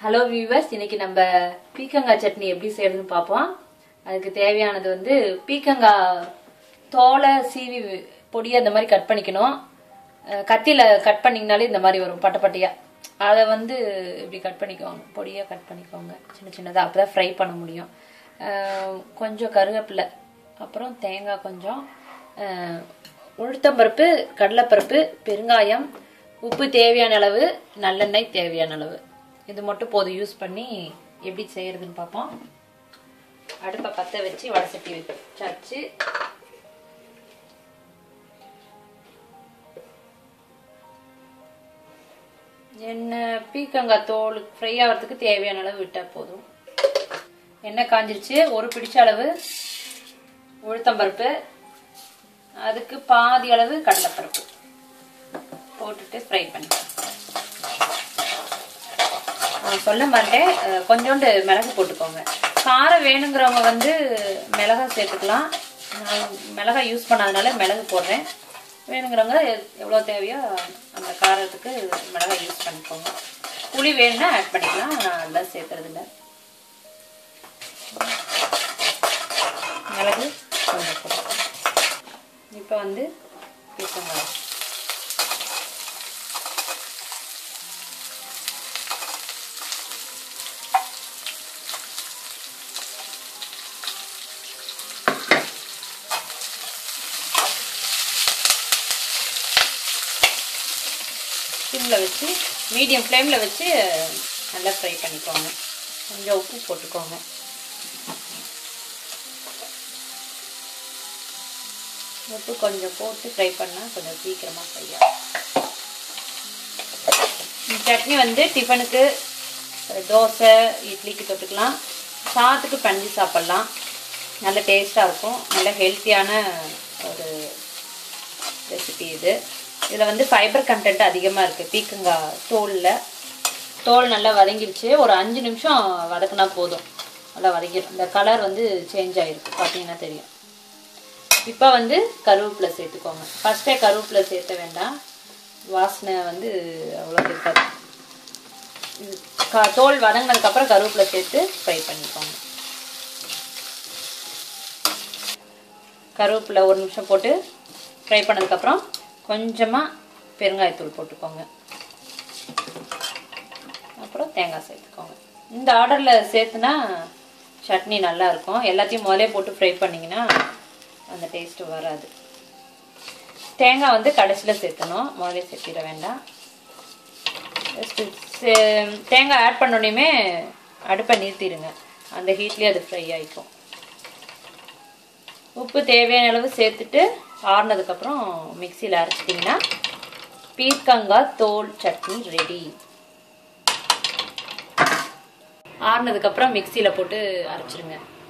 hello viewers இன்னைக்கு நம்ம பீக்கங்காய் சட்னி எப்படி செய்யறதுன்னு பார்ப்போம் அதுக்கு தேவையானது வந்து பீக்கங்காய் தோலை சீவி பொடியை அந்த மாதிரி கட் பண்ணிக்கணும் அஹ் கத்தியில கட் பண்ணிங்கனாலே இந்த மாதிரி வரும் பட்டை பட்டையா அதை வந்து இப்படி கட் பண்ணிக்கோங்க பொடியாக கட் பண்ணிக்கோங்க சின்ன சின்னதாக அப்போ தான் ஃப்ரை பண்ண முடியும் அஹ் கொஞ்சம் கருவேப்பிலை அப்புறம் தேங்காய் கொஞ்சம் அஹ் உளுத்தம்பருப்பு கடலைப்பருப்பு பெருங்காயம் உப்பு தேவையான அளவு நல்லெண்ணெய் தேவையான அளவு இது மட்டும் போதும் யூஸ் பண்ணி எப்படி செய்யறதுன்னு பார்ப்போம் அடுப்பை பற்ற வச்சு வடை சட்டி வச்சாச்சு எண்ணெய் பீக்கங்காய் தோல் ஃப்ரை ஆகிறதுக்கு தேவையான அளவு விட்டால் போதும் எண்ணெய் காஞ்சிருச்சு ஒரு பிடிச்ச அளவு உளுத்தம்பருப்பு அதுக்கு பாதி அளவு கடலைப்பருப்பு போட்டுட்டு ஃப்ரை பண்ணிக்கலாம் நான் சொல்ல மாட்டேன் அஹ் கொஞ்சோண்டு மிளகு போட்டுக்கோங்க காரம் வேணுங்கிறவங்க வந்து மிளகா சேர்த்துக்கலாம் நான் மிளகாய் யூஸ் பண்ணாதனால மிளகு போடுறேன் வேணுங்கிறவங்க எவ்வளோ தேவையோ அந்த காரத்துக்கு மிளகாய் யூஸ் பண்ணிக்கோங்க புளி வேணும்னா ஆட் பண்ணிக்கலாம் நான் அதெல்லாம் சேர்க்கறது இல்லை மிளகு கொஞ்சம் போட்டுக்கலாம் இப்போ வந்து பீக்கங்காய் சிம்மில் வச்சு மீடியம் ஃப்ளேமில் வச்சு நல்லா ஃப்ரை பண்ணிக்கோங்க கொஞ்சம் உப்பு போட்டுக்கோங்க உப்பு கொஞ்சம் போட்டு ஃப்ரை பண்ணால் கொஞ்சம் சீக்கிரமாக ஃப்ரை ஆகும் சட்னி வந்து டிஃபனுக்கு தோசை இட்லிக்கு தொட்டுக்கலாம் சாத்துக்கு பஞ்சு சாப்பிட்லாம் நல்ல டேஸ்ட்டாக இருக்கும் நல்ல ஹெல்த்தியான ஒரு ரெசிபி இது இதில் வந்து ஃபைபர் கண்டென்ட் அதிகமாக இருக்குது பீக்கங்காய் தோலில் தோல் நல்லா வதங்கிருச்சு ஒரு அஞ்சு நிமிஷம் வதக்குனா போதும் நல்லா வதங்கிடும் இந்த கலர் வந்து சேஞ்ச் ஆகிருக்கு பார்த்தீங்கன்னா தெரியும் இப்போ வந்து கருவேப்பிலை சேர்த்துக்கோங்க ஃபஸ்ட்டே கருவேப்பிலை சேர்த்த வேண்டாம் வாசனை வந்து அவ்வளோ இருக்காது இது க தோல் வதங்கினதுக்கப்புறம் கருவேப்பிலை சேர்த்து ஃப்ரை பண்ணிக்கோங்க கருவேப்பிலை ஒரு நிமிஷம் போட்டு ஃப்ரை பண்ணதுக்கப்புறம் கொஞ்சமாக பெருங்காயத்தூள் போட்டுக்கோங்க அப்புறம் தேங்காய் சேர்த்துக்கோங்க இந்த ஆர்டரில் சேர்த்துனா சட்னி நல்லா இருக்கும் எல்லாத்தையும் முதலே போட்டு ஃப்ரை பண்ணிங்கன்னா அந்த டேஸ்ட்டு வராது தேங்காய் வந்து கடைசியில் சேர்த்தணும் முதலே சேர்த்திட வேண்டாம் தேங்காய் ஆட் பண்ணோடனே அடுப்பை நிறுத்திடுங்க அந்த ஹீட்லேயே அது ஃப்ரை ஆகிக்கும் உப்பு தேவையான அளவு சேர்த்துட்டு ஆறுனதுக்கப்புறம் மிக்சியில் அரைச்சிட்டிங்கன்னா பீர்க்கங்காய் தோல் சட்னி ரெடி ஆறுனதுக்கப்புறம் மிக்சியில் போட்டு அரைச்சிடுங்க